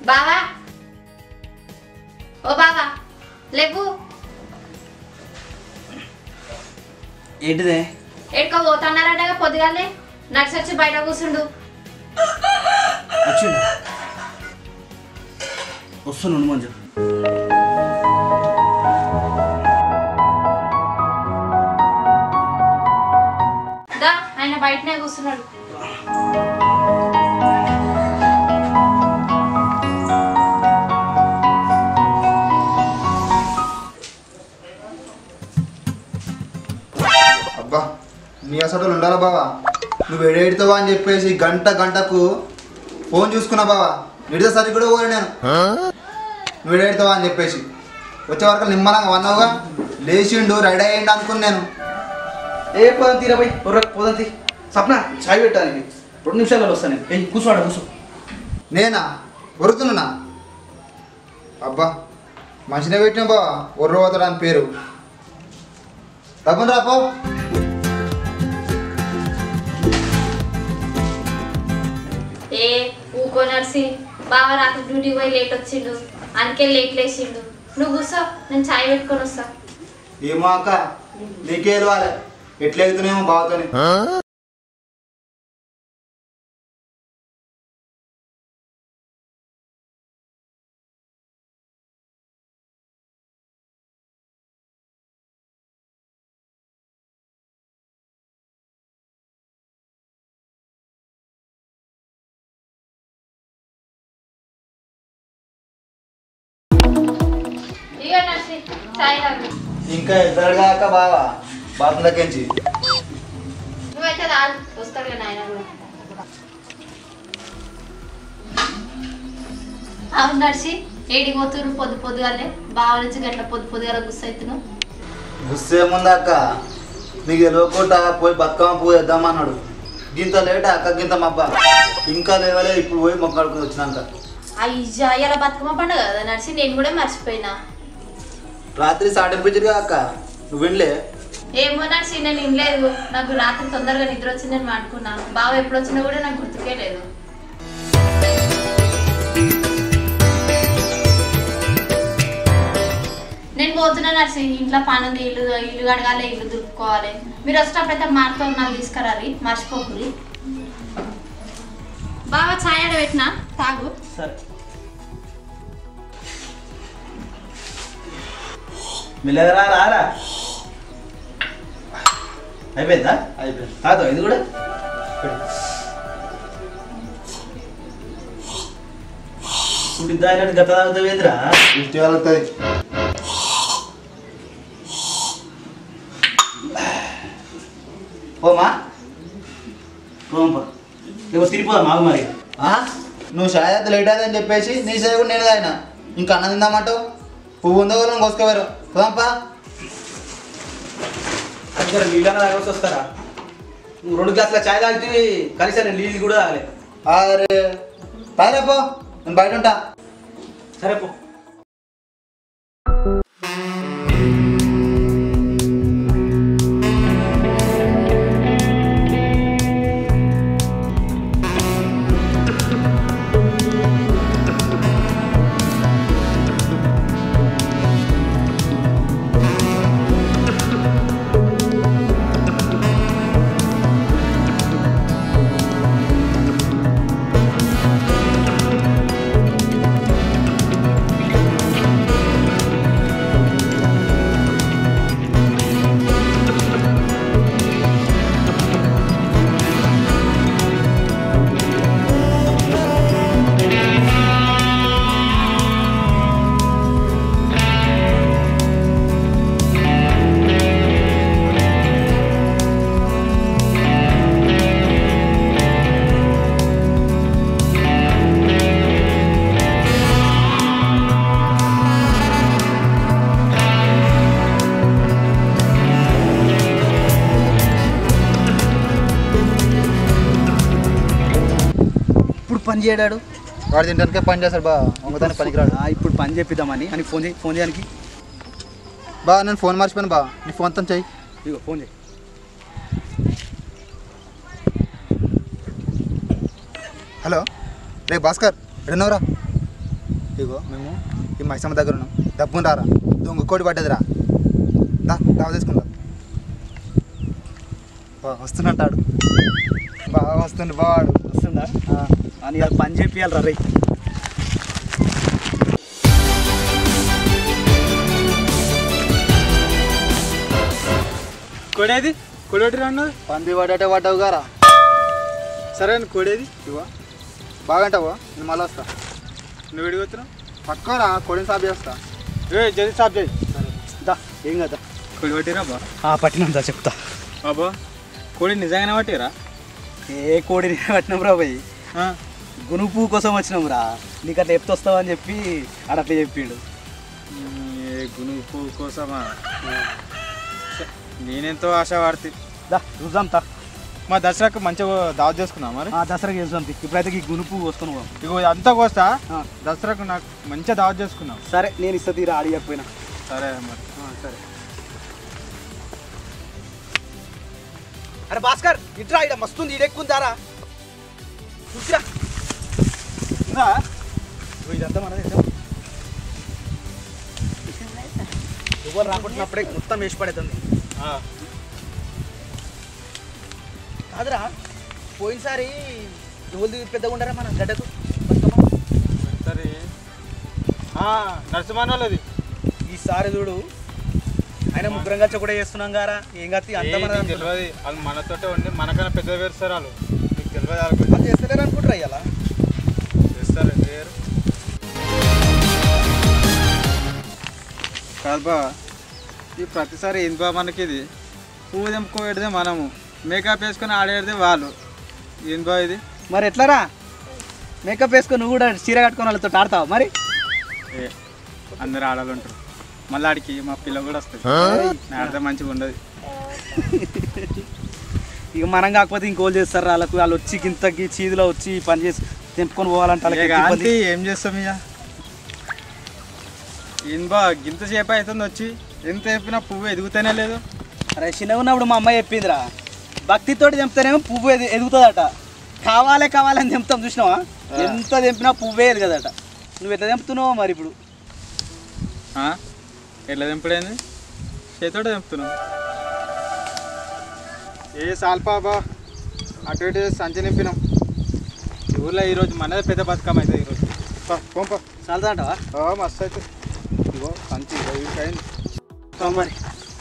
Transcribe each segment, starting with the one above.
బావా ఓ బావా లేవు ఏంటిదే ఎడుకో పోతున్నారట పొద్దుగాలే నడిచి వచ్చి బయట కూర్చుండు వచ్చిండు వస్తున్నాను మంచి దా ఆయన బయటనే కూర్చున్నాడు అబ్బా నీ అసలు ఉండాలా బావా నువ్వు ఎడేడుతావా అని చెప్పేసి గంట గంటకు ఫోన్ చూసుకున్నా బావా నిడిసేసరికి కూడా పోలే నేను నువ్వు ఎడేడుతావా అని చెప్పేసి వచ్చే వరకు నిమ్మలంగా వన్నావుగా లేచిండు రెడీ అయ్యిండు అనుకుని నేను ఏ పోదాం తీరా పోయి ఒర్ర పోదాం తీ సప్న చాయ్ పెట్టడానికి రెండు నిమిషాలలో వస్తాను నేను ఏయ్ కూర్చోవాడ కూర్చో నేనా ఉరుతున్నా అబ్బా మంచిగా పెట్టిన బావా ఒర్రు పోతాడు అని పేరు తప్పని రాపో ఏ ఊకో నర్సి బావ రాత్రి డ్యూటీ పోయి లేట్ వచ్చిండు అందుకే లేట్ లేచిండు నువ్వు కూర్చో నేను చాయ్ పెట్టుకొని వస్తా ఏమో అక్క నీకే వెళ్ళాలి ఎట్లా అవుతున్నాయేమో బావతోని ఇక నర్సి చాయ్ తాగు ఇంకా ఎదురుగా అక్క బావా బాత్రూమ్ దక్కించి నువ్వైతే రాదు వస్తాడు కదా ఆయన కూడా అవును నర్సి ఏడికి పోతున్నారు పొద్దు పొద్దుగాలే బావ నుంచి గట్ల పొద్దు పొద్దుగాల గుస్సైతున్నావు గుస్సేముంది అక్క నీకు తెలియకుండా పోయి బతుకమ్మ పువ్వు వేద్దామన్నాడు గింత లేట్ అక్క గింత మబ్బ ఇంకా లేవలే ఇప్పుడు పోయి మొక్కడుకుని వచ్చినాక అయ్యా ఇలా బతుకమ్మ పండుగ కదా నర్సి నేను కూడా మర్చిపోయినా రాత్రి సాటింపించడుగా అక్క నువ్వు వినలే ఏమో నర్సి నేను వినలేదు నాకు రాత్రి తొందరగా నిద్ర వచ్చిందని మాట్లాడుకున్నాను బావ ఎప్పుడు వచ్చినా కూడా నాకు గుర్తుకే లేదు నేను పోతున్నా నర్సి ఇంట్లో పని ఉంది ఇల్లు ఇల్లు కడగాలి ఇల్లు దులుపుకోవాలి మీరు వచ్చేటప్పుడైతే మార్తో నాకు తీసుకురాలి మర్చిపోకురి బాగా ఛాయ్ ఆడ పెట్టినా తాగు సరే మిల్లరా రారా అయిపోయిందా అయిపోయింది కాదు ఇది కూడా ఇప్పుడు దాని గత తాగుతావేంద్రా దృష్టి వెళ్తుంది పోమా పోంపా లేకపోతే తిరిగిపోదాం మాకు మరి నువ్వు షాయ్ అయితే లేట్ అయిందని చెప్పేసి నీ షాయ్ కూడా నేను ఆయన ఇంకా అన్నం తిందామంటావు పువ్వు ఉందో వాళ్ళని కోసుకోవారు పోదాంపా ఇక్కడ నీళ్ళన్నా తాగొచ్చి వస్తారా నువ్వు రెండు గ్లాసుల చాయ్ తాగితే కనీసం నేను నీళ్ళు కూడా తాగలే అరే తాగలే పో నేను బయట ఉంటా సరే పో ఇప్పుడు పని చేయడాడు వాడు తింటానికే పని చేస్తాడు బా ఒంగదాన్ని పనికిరాడు ఆ, ఇప్పుడు పని చెప్పిద్దామని అని ఫోన్ చేయి ఫోన్ చేయడానికి బా నేను ఫోన్ మర్చిపోయాను బా నీ ఫోన్ తో చెయ్యి ఇగో ఫోన్ చేయి హలో రే భాస్కర్ ఎడున్నావురా ఇగో మేము ఈ మైసమ్మ దగ్గర ఉన్నాం డబ్బును రారా దొంగ కోడి పడ్డదిరా దా దావ తీసుకుందాం బా వస్తున్నట్టాడు బాగా వస్తుండు బావాడు వస్తుందా ఆ, అని అది పని చెప్పియాలి రే కొడేది కొడేటి అన్నది పంది పడ్డటే పడ్డావు గారా సరే అండి కొడేది ఇగో బాగంటావో నేను మళ్ళీ వస్తా నువ్వు విడిగొత్తున్నావు పక్కరా కోడిని సాబ్ చేస్తా ఏ జల్దీ స్టాప్ చేయి దా ఏం కదా కొడి పట్టిరా బా ఆ పట్టినాం దా చెప్తా బాబా కోడి నిజంగానే పట్టిరా ఏ కోడిని పట్టినాం రా పోయి గునుపు కోసం వచ్చినాం రా నీకు అట్లా ఎప్పుడు వస్తావని చెప్పి ఆడట్లా చెప్పిండు ఏ గునుపు కోసమా ఛ, నేనెంతో ఆశ పడుతుంది దా చూద్దాం తా మా దసరాకు మంచిగా దావత్ చేసుకుందాం మరి ఆ దసరాకి చూద్దాం తీ. ఇప్పుడైతే ఈ గునుపు వస్తున్నాం ఇగో అంతా కోస్తా ఆ. దసరాకు నాకు మంచిగా దావత్ చేసుకుందాం సరే నేను ఇస్తా తీరా అడిగకపోయినా సరే మరి సరే అరే భాస్కర్ ఇట్రా ఇడ మస్తుంది ఇడెక్కుందారా చూసిరా ఉందా? ఓ, ఇదంతా మనదే ఇద్దాం. ఎవరు రాకుంటున్నప్పుడే మొత్తం వేసి పడేస్తుంది కాదురా పోయినసారి ఎవరిది పెద్దగా ఉండరా మన గడ్డకు బతుకమ్మ? సరే నరసింహన్ వాళ్ళది ఈసారి చూడు ఆయన ముగ్గురం కలిసి కూడా చేస్తున్నాం గారా ఏం కత్తి అంత ఏ, మన నీకు తెలియదు వాళ్ళు మనతోటే ఉండి మనకన్నా పెద్ద వేరుస్తారు వాళ్ళు నీకు తెలియదు వాళ్ళ గురించి. వాళ్ళు చేస్తలేరు అనుకుంటారా ఇలా చేస్తారు వేరు కాదు బా ఈ ప్రతిసారి ఏంది బా మనకి ఇది పువ్వు తెంపుకోవేడిదే మనము మేకప్ వేసుకొని ఆడేది వాళ్ళు ఏంది బా ఇది మరి ఎట్లారా మేకప్ వేసుకొని నువ్వు కూడా చీర కట్టుకొని వాళ్ళతో ఆడతావు మరి ఏ అందరు ఆడాలి ఉంటారు మళ్ళీ ఆడికి మా పిల్ల కూడా వస్తుంది నా ఆడితే మంచిగా ఉండదు ఇక మనం కాకపోతే ఇంకోళ్ళు చేస్తారు వాళ్ళకు వాళ్ళు వచ్చి గింతకి చీదిలో వచ్చి పని చేసి తెంపుకొని పోవాలంటే వాళ్ళకి ఇక ఎట్టి ఆంటీ ఇబ్బంది. ఏం చేస్తాం ఇక ఏం బా గింత సేపు అవుతుంది వచ్చి ఎంత చెప్పినా పువ్వు ఎదుగుతూనే లేదు అరే చిన్నగా ఉన్నప్పుడు మా అమ్మాయి చెప్పిందిరా భక్తితోటి తెంపుతానేమో పువ్వు ఎదు ఎదుగుతుందట కావాలే కావాలని తెంపుతాం చూసినావా ఎంత తెంపినా పువ్వే ఎదగదట నువ్వు ఎట్లా తెంపుతున్నావు మరి ఇప్పుడు ఆ? ఎట్లా తెంపుడైంది చేతోట తెంపుతున్నాం ఏ సాల్పాబా అటు ఇటు సంచి నింపినాం ఈ ఊర్లో ఈరోజు మనదే పెద్ద బతుకమ్మ అయితే ఈరోజు పా, పోం పా. చాలదా అంటావా ఆ, మస్తు అయితే ఇగో సంచి ఇగో ఈ అయింది పో మరి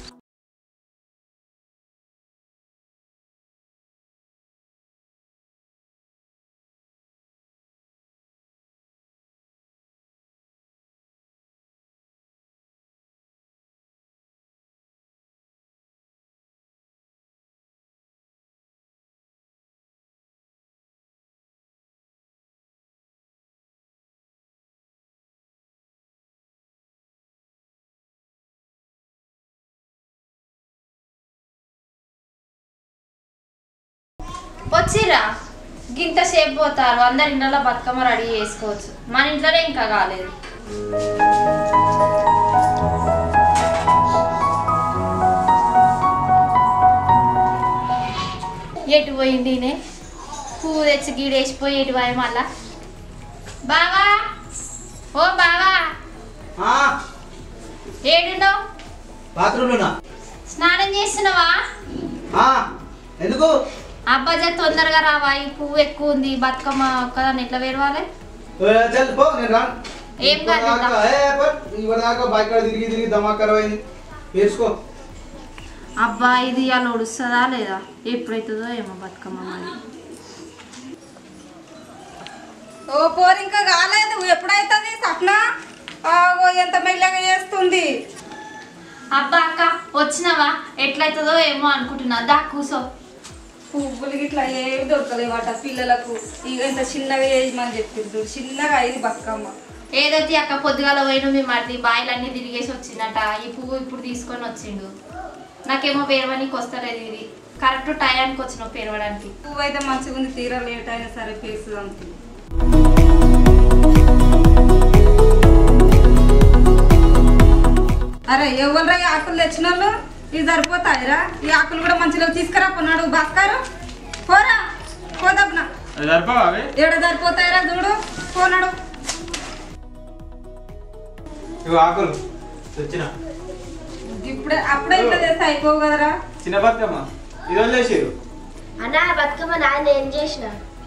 వచ్చిర్రా గింత సేపు పోతారు అందరి ఇంట్లో బతుకమ్మ రెడీ చేసుకోవచ్చు మన ఇంట్లోనే ఇంకా కాలేదు ఎటు పోయింది ఈయన? పువ్వు తెచ్చి గీడేసిపోయి ఎటు పోయి మళ్ళా బావా ఓ బావా ఏడుండో బాత్రూంలోనా స్నానం చేస్తున్నావా ఎందుకు అబ్బాజా తొందరగా రావా ఈ పువ్వు ఎక్కువ ఉంది బతుకమ్మ ఒక్కదాన్ని ఎట్లా వేరవాలి చల్ పో నేను రాను ఏం కాదు, ఇప్పటిదాకా- ఏ, పో. ఇప్పటిదాకా బైక్ కాడ తిరిగి తిరిగి దమాకర్ అయింది వేసుకో అబ్బా ఇది అలా ఒడుస్తుందా లేదా ఎప్పుడైతుందో ఏమో బతుకమ్మ మరి ఓ పోరు ఇంకా కాలేదు ఎప్పుడైతుంది సప్న ఆగో ఎంత మెల్లగా చేస్తుంది అబ్బా అక్క వచ్చినావా ఎట్లయితుందో ఏమో అనుకుంటున్నా దా కూసో పువ్వులు ఇట్లా ఏవి దొరకలేవట పిల్లలకు ఇక ఇంత చిన్నగా వేయమని చెప్పింది చూడు చిన్నగా అయింది బతుకమ్మ ఏదైతే అక్క పొద్దుగాల పోయిన మీ మరిది బాయిలన్నీ తిరిగేసి వచ్చిందట ఈ పువ్వు ఇప్పుడు తీసుకొని వచ్చిండు నాకేమో పేరవడానికి వస్తలేదు ఇది కరెక్ట్ టయానికి వచ్చినావు పేరవడానికి పువ్వు అయితే మంచిగా ఉంది తీరా లేట్ అయినా సరే ఫేస్ అంతే అరే ఎవరు ఈ ఆకులు తెచ్చిన వాళ్ళు ఇవి సరిపోతాయిరా ఈ ఆకులు కూడా మంచిగా తీసుకురా పోన్నాడు భాస్కర్ పోరా పోదబ్బున అది సరిపోవా అవి ఏడ సరిపోతాయిరా చూడు పోనాడు ఇవి ఆకులు తెచ్చిన ఇప్పుడే అప్పుడే ఇట్లా చేస్తే అయిపోవు కదరా చిన్న బతుకమ్మ ఇది వదిలేసిరు అన్నా బతుకమ్మ నాన్న ఏం చేసిన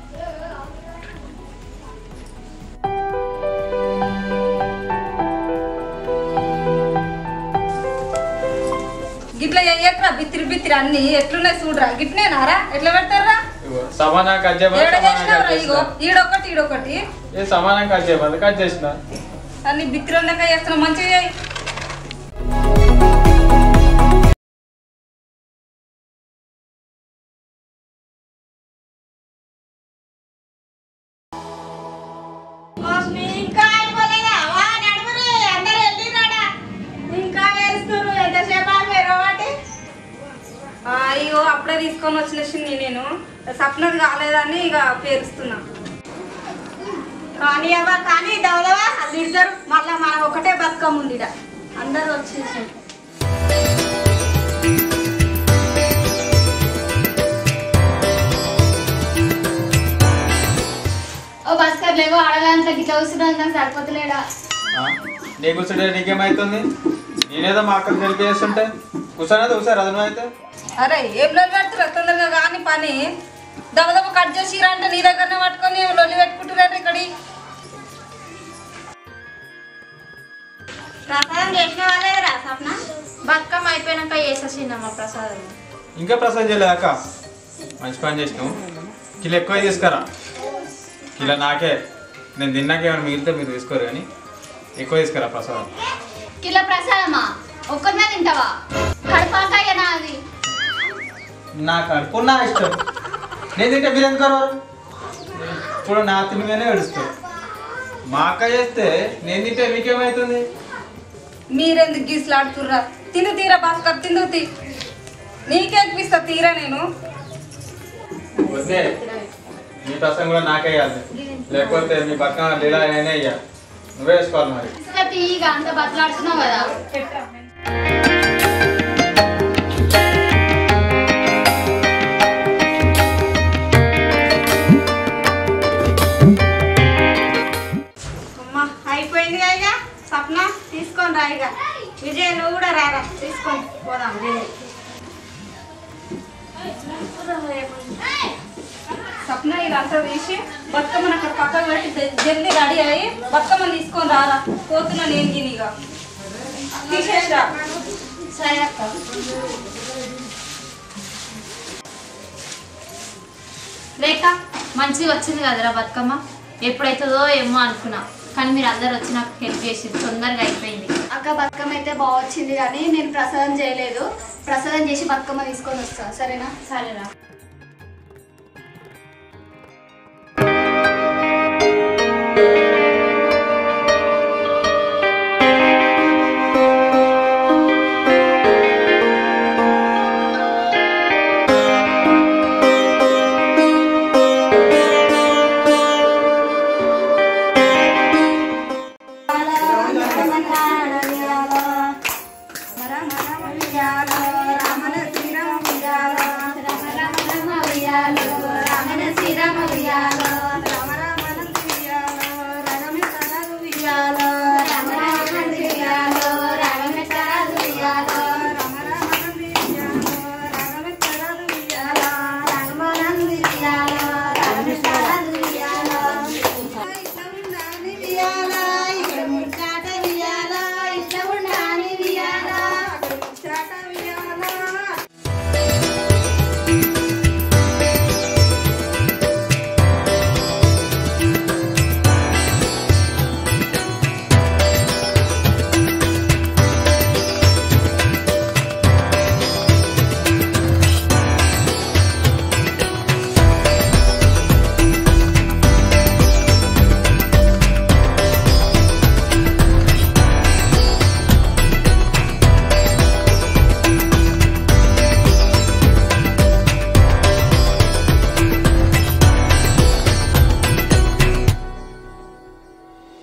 గిట్ల ఎక్కరా బిత్తిరి బిత్తిరి అన్ని ఎట్లున్నాయి చూడరా గిట్నేనారా ఎట్లా పెడతారా ఇగో సమానం కట్ చేయమని ఏడ సమానం చేసినావురా కట్ ఇగో చేసిన ఈడొకటి ఈడొకటి ఏ సమానం కట్ చేయమని కట్ చేసిన అన్ని బిత్తిరి ఉన్నాక చేస్తున్నావు మంచిగా చేయి ఇంకా అయిపోలేదా వా నడుమురి అందరూ వెళ్ళిరాడా ఇంకా వేస్తున్నారు ఎంతసేపు వేరే అయ్యో అప్పుడే తీసుకొని వచ్చిన నేను సప్నది కాలేదని ఇక పేరుస్తున్నా కానీ అవ్వ కానీ దవదవా అది ఇద్దరు మళ్ళా మన ఒకటే బతుకమ్మ ఉంది ఈడ. అందరూ వచ్చేసి ఓ భాస్కర్ లేవో అడగాంత గిట్ల కూర్చున్నాను నాకు సరిపోతలేడా ఆ? నీ కూర్చుంటే నీకేమైతుంది నేనేదో మా అక్కడికి హెల్ప్ చేస్తుంటే కూర్చోనేది కూర్చోరు అది అయితే అరే ఏం లొల్లి పెడుతురా తొందరగా కానీ పని దబదబ కట్ చేసిరా అంటే నీ దగ్గరనే పట్టుకొని లొల్లి పెట్టుకుంటున్నారు ఇక్కడి ప్రసాదం చేసిన వాళ్ళేరా సప్న బతుకమ్మ అయిపోయినాక వేసేసిందమ్మ ప్రసాదం ఇంకా ప్రసాదం చేయలేదు అక్క మంచి పని చేసినావు కిలో ఎక్కువ తీసుకురా కిలో నాకే నేను తిన్నాక ఏమైనా మిగిలితే మీరు తీసుకోరు కానీ ఎక్కువ తీసుకురా ప్రసాదం కిలో ప్రసాదమా ఒక్కరినే తింటావా కడపాకాయనా అది నా కడుపు నా ఇష్టం నేను తింటే మీరు ఎందుకు అరవరు? ఇప్పుడు నా తిండి మీదనే ఏడుస్తారు మా అక్క చేస్తే నేను తింటే మీకేమవుతుంది మీరెందుకు గీసులాడుతుర్రా తిను తీరా భాస్కర్ తిందు తీ నీకే ఎక్కిస్తా తీరా నేను వద్దే మీ ప్రసంగం కూడా నాకే ఇవ్వాలి లేకపోతే మీ పక్కన లీలా నేనే ఇవ్వాలి నువ్వే వేసుకోవాలి మరి ఇసుక తీయగా అంత బతలాడుతున్నావు కదా అమ్మా అయిపోయింది ఇక సప్న తీసుకొని రా ఇక విజయ్ నువ్వు కూడా రారా తీసుకొని పోదాం విజయ్ సప్న ఇదంతా తీసి బతుకమ్మని అక్కడ పక్కకు పెట్టి జ- జల్దీ రెడీ అయ్యి బతుకమ్మని తీసుకొని రారా పోతున్నా నేను గిని ఇక తీసేసిరా సరే అక్క రేఖ మంచిగా వచ్చింది కదరా బతుకమ్మ ఎప్పుడైతుందో ఏమో అనుకున్నా కానీ మీరు అందరు వచ్చి నాకు హెల్ప్ చేసి తొందరగా అయిపోయింది అక్క బతుకమ్మ అయితే బాగా వచ్చింది కానీ నేను ప్రసాదం చేయలేదు ప్రసాదం చేసి బతుకమ్మ తీసుకొని వస్తాను సరేనా సరేరా మర మర మరియాల